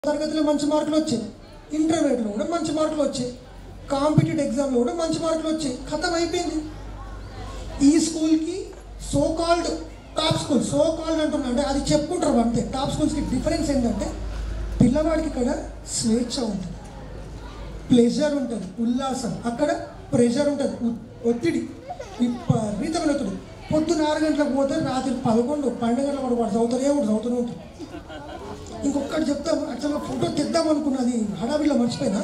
తరగతిలో మంచి మార్కులు వచ్చాయి ఇంటర్మీడియట్లో కూడా మంచి మార్కులు వచ్చాయి కాంపిటేటివ్ ఎగ్జామ్లో కూడా మంచి మార్కులు వచ్చాయి ఖతం అయిపోయింది ఈ స్కూల్కి so called top school so called అంటున్నా అంటే అది చెప్పుకుంటారు అంతే టాప్ స్కూల్స్కి డిఫరెన్స్ ఏంటంటే పిల్లవాడికి ఇక్కడ స్వేచ్ఛ ఉంటుంది ప్లెజర్ ఉంటుంది ఉల్లాసం అక్కడ ప్రెషర్ ఉంటుంది ఉ- ఒత్తిడి విపరీతమైన ఒత్తిడి పొద్దున్న ఆరు గంటలకు పోతే రాత్రి పదకొండు పన్నెండు గంటల వరకు వాడు చదువుతూనే ఉంటాడు చదువుతూనే ఉంటాడు ఇంకొకటి చెప్తాం యాక్చువల్గా ఫోటో తెద్దాం అనుకున్నది హడావిడిలో మర్చిపోయినా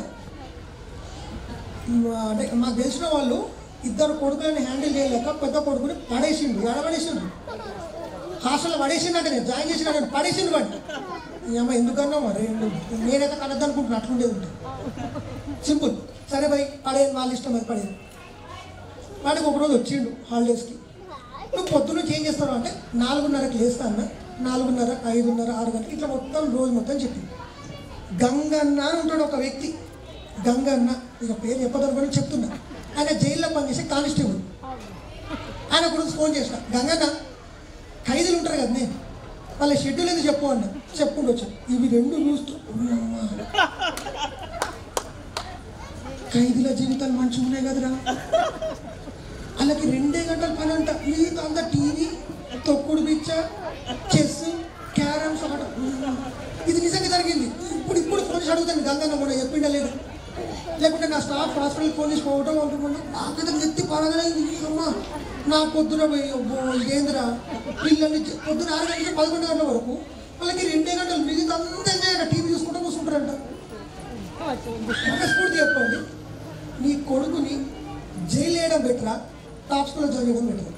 మా- అంటే మాకు తెలిసిన వాళ్ళు ఇద్దరు కొడుకులని హ్యాండిల్ చేయలేక పెద్ద కొడుకుని పడేసిండు ఎడ పడేసిండు హాస్టల్లో పడేసిండు అంటే నేను జాయిన్ చేసిన నేను పడేసిండు వాడిని ఈ అమ్మ ఎందుకన్నా మరి నువ్వు- నేనైతే కలద్దు అనుకుంటున్నా అట్లుండేది ఉంటుంది సింపుల్ సరే భయ్ పడేది వాళ్ళ ఇష్టం అది పడేది వాడికి ఒకరోజు వచ్చిండు హాలిడేస్కి నువ్వు పొద్దున్న ఏం చేస్తావు అంటే నాలుగున్నరకి లేస్తా అన్న నాలుగున్నర ఐదున్నర ఆరు గంటలకు ఇట్లా మొత్తం రోజు మొత్తం చెప్పింది గంగన్న అని ఉంటాడు ఒక వ్యక్తి గంగన్న ఇక పేరు చెప్పదనుకొని చెప్తున్నా ఆయన జైల్లో పనిచేసే కానిస్టేబుల్ ఆయన గురించి ఫోన్ చేసిన గంగన్న ఖైదీలు ఉంటారు కదా నేను వాళ్ళ షెడ్యూల్ ఎందుకు చెప్పు అన్న చెప్పుకుంటూ వచ్చాను ఇవి రెండు చూస్తూ అమ్మా. ఖైదీల జీవితాలు మంచిగా ఉన్నాయి కదరా వాళ్ళకి రెండే గంటల పని అంట మిగతా అంతా టీవీ తొక్కుడు బిచ్చ చెస్ క్యారమ్స్ ఆట ఇది నిజంగా జరిగింది ఇప్పుడు ఇప్పుడు ఫోన్ చేసి అడుగుతాను గంగన్న కూడా చెప్పిండా లేదు లేకుంటే నా స్టాఫ్ హాస్పిటల్ ఫోన్ చేసి పోవటం అనుకున్నాను నాకైతే నెత్తి పడగలే అమ్మ నా పొద్దున పోయి అబ్బో, ఇదేందిరా పిల్లల్ని చె- పొద్దున ఆరు గంటల పదకొండు గంటల వరకు వాళ్ళకి రెండే గంటలు మిగతా అంతా ఎంజాయ్ టీవీ చూసుకుంటూ కూర్చుంటారంట మనస్ఫూర్తి చెప్పండి నీ కొడుకుని జైలు వేయడం బెటరా టాప్ స్కూల్లో జాయిన్ చేయడం బెటర్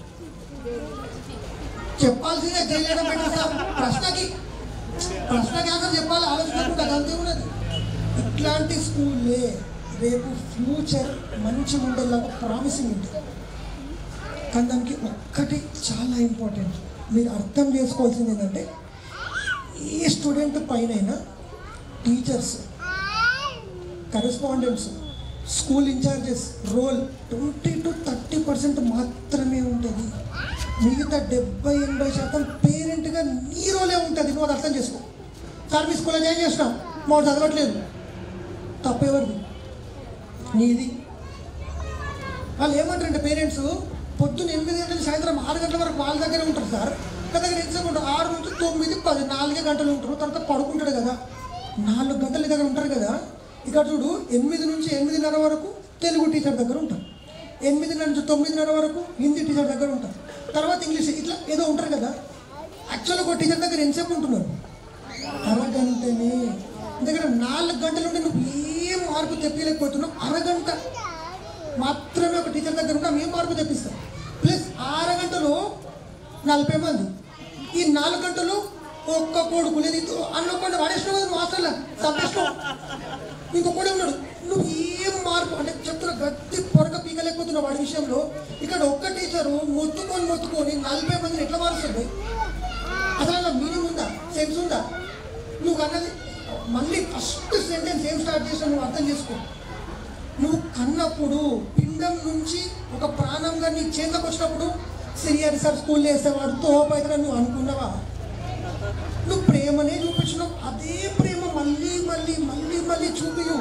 చెప్పాల్సిందే జైలు వేయడం బెటర్ సార్ ప్రశ్నకి ప్రశ్నకి ఆన్సర్ చెప్పాలి ఆలోచించకుండా అంతే ఉన్నది ఇట్లాంటి స్కూల్లే రేపు ఫ్యూచర్ మంచి ఉండేలాగా ప్రామిసింగ్ ఉంటుంది కానీ దానికి ఒక్కటి చాలా ఇంపార్టెంట్ మీరు అర్థం చేసుకోవాల్సింది ఏంటంటే ఏ స్టూడెంట్ పైన teachers correspondents school incharges role twenty to thirty percent మాత్రమే ఉంటుంది మిగతా డెబ్బై ఎనభై శాతం పేరెంట్గా నీ రోలే ఉంటుంది నువ్వు అది అర్థం చేసుకో సార్ మీ స్కూల్లో జాయిన్ చేసినాం మాకు చదవట్లేదు తప్పెవరిది నీది వాళ్ళు ఏమంటారంటే పేరెంట్స్ పొద్దున్న ఎనిమిది గంటల నుంచి సాయంత్రం ఆరు గంటల వరకు వాళ్ళ దగ్గరే ఉంటారు సార్ నా దగ్గర ఎగ్జామ్ ఉంటారు ఆరు నుంచి తొమ్మిది పది నాలుగే గంటలు ఉంటారు తర్వాత పడుకుంటాడు కదా నాలుగు గంటల దగ్గర ఉంటారు కదా ఇక్కడ చూడు ఎనిమిది నుంచి ఎనిమిదిన్నర వరకు తెలుగు టీచర్ దగ్గర ఉంటారు ఎనిమిదిన్నర నుంచి తొమ్మిదిన్నర వరకు హిందీ టీచర్ దగ్గర ఉంటారు తర్వాత ఇంగ్లీష్ ఇట్లా ఏదో ఉంటారు కదా యాక్చువల్గా ఒక టీచర్ దగ్గర ఎంతసేపు ఉంటున్నారు అరగంటనే దగ్గర నాలుగు గంటల నుండి నువ్వు ఏం మార్పు తెప్పలేకపోతున్నావు అరగంట మాత్రమే ఒక టీచర్ దగ్గర ఉంటాం ఏం మార్పు తెప్పిస్తాం ప్లస్ అరగంటలో నలభై మంది ఈ నాలుగు గంటలు ఒక్క కొడుకు లేదు ఇది అన్నకుండా వాడేసినావు కదా నువ్వు హాస్టల్లో చంపేసినావు ఇంకో కూడా ఉన్నాడు నువ్వు ఏం మార్పు అంటే చెప్తున్న గట్టి పొరక పీకలేకపోతున్నావు వాడి విషయంలో ఇక్కడ ఒక్క టీచరు మొత్తుకొని మొత్తుకొని నలభై మందిని ఎట్లా మారుస్తుంది అసలు అలా మీనింగ్ ఉందా సెన్స్ ఉందా నువ్వు అన్నది మళ్ళీ ఫస్ట్ సెంటెన్స్ ఏం స్టార్ట్ చేసావు నువ్వు అర్థం చేసుకో నువ్వు కన్నప్పుడు పిండం నుంచి ఒక ప్రాణంగా నీ చేతికి వచ్చినప్పుడు సిరియర్ సార్ స్కూల్ వేసేవాడు తోపు అయితే నువ్వు అనుకున్నావా నువ్వు ప్రేమనే చూపించినావు అదే ప్రేమ మళ్ళీ మళ్ళీ మళ్ళీ మళ్ళీ చూపియు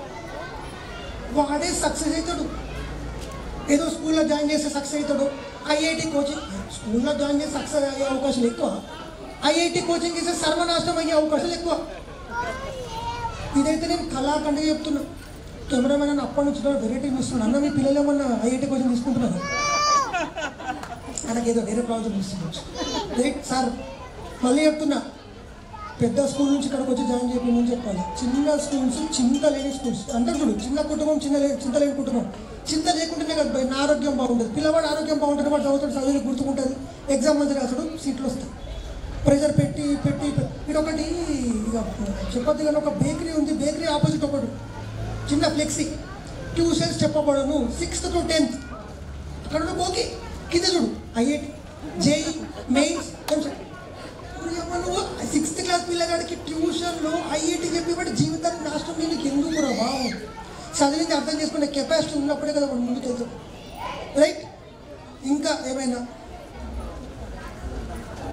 వాడే సక్సెస్ అవుతాడు ఏదో స్కూల్లో జాయిన్ చేస్తే సక్సెస్ అవుతాడు ఐఐటి కోచింగ్ స్కూల్లో జాయిన్ చేసి సక్సెస్ అయ్యే అవకాశాలు ఎక్కువ ఐఐటి కోచింగ్ ఇస్తే సర్వనాశనం అయ్యే అవకాశాలు ఎక్కువ ఇదైతే నేను కళాఖండగా చెప్తున్నా కెమెరామెన్ అని అప్పటి నుంచి వెరైటీ ఇస్తున్నాను అన్న మీ పిల్లలు ఏమన్నా ఐఐటి కోచింగ్ తీసుకుంటున్నారు ఆయనకి ఏదో వేరే ప్రాజెక్ట్ ఇస్తున్నాడు రైట్ సార్ మళ్ళీ చెప్తున్నా పెద్ద స్కూల్ నుంచి ఇక్కడికి వచ్చి జాయిన్ చేయమని చెప్పాలి చిన్న స్కూల్స్ చింత లేని స్కూల్స్ అంటే చూడు చిన్న కుటుంబం చిన్న లే చింత లేని కుటుంబం చింత లేకుంటేనే కదా భయ్, నా ఆరోగ్యం బాగుంటుంది పిల్లవాడు ఆరోగ్యం బాగుంటుంది వాడు చదువుతాడు చదువు గుర్తుకుంటుంది ఎగ్జామ్ మంచి రాస్తాడు సీట్లు వస్తాయి ప్రెషర్ పెట్టి పెట్టి ఇక్కడ ఒకటి ఇక చెప్పొద్దు కానీ ఒక బేకరీ ఉంది బేకరీ ఆపోజిట్ ఒకడు చిన్న ఫ్లెక్సీ ట్యూషన్స్ చెప్పబడను సిక్స్త్ టు టెన్త్ అక్కడ ఉన్న ఓకే కింద చూడు ఐఐటి జేఈ మెయిన్స్ నువ్వు సిక్స్త్ క్లాస్ పిల్లగాడికి ట్యూషన్లో ఐఐటి చెప్పి వాడి జీవితాన్ని నాశనం నీకు ఎందుకు రా బాబు చదివింది అర్థం చేసుకునే కెపాసిటీ ఉన్నప్పుడే కదా వాడు ముందుకు వెళ్తాడు రైట్ ఇంకా ఏమైనా